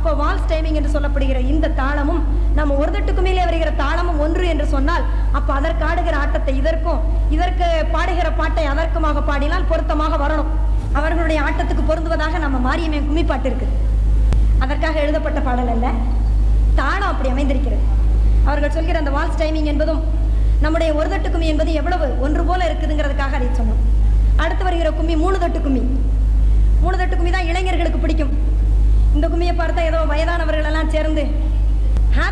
அப்போ Waals timing என்று சொல்லப்படுகிற இந்த தாளமும் நம்ம ஒரு தட்டு கும்மியிலே வருகிற தாளமும் ஒன்று என்று சொன்னால் அப்போ அதற்கு ஆடுகிற ஆட்டத்தை இதற்கும் இதற்கு பாடுகிற பாட்டை அதற்குமாக பாடினால் பொருத்தமாக வரணும் அவர்களுடைய ஆட்டத்துக்கு பொருந்துவதாக நம்ம மாரியம்மை கும்மி பாட்டு இருக்கு அதற்காக எழுதப்பட்ட பாடல் அல்ல தாளம் அப்படி அமைந்திருக்கிறது அவர்கள் சொல்கிற அந்த வால்ஸ் டைமிங் என்பதும் நம்முடைய ஒரு தட்டு கும்மி என்பது எவ்வளவு ஒன்று போல இருக்குதுங்கிறதுக்காக அதை சொன்னோம் அடுத்து வருகிற கும்மி மூணு தட்டு கும்மி மூணு தட்டு கும்மி தான் இளைஞர்களுக்கு பிடிக்கும் இந்த கும்மியை பார்த்தா ஏதோ வயதானவர்கள் எல்லாம் சேர்ந்து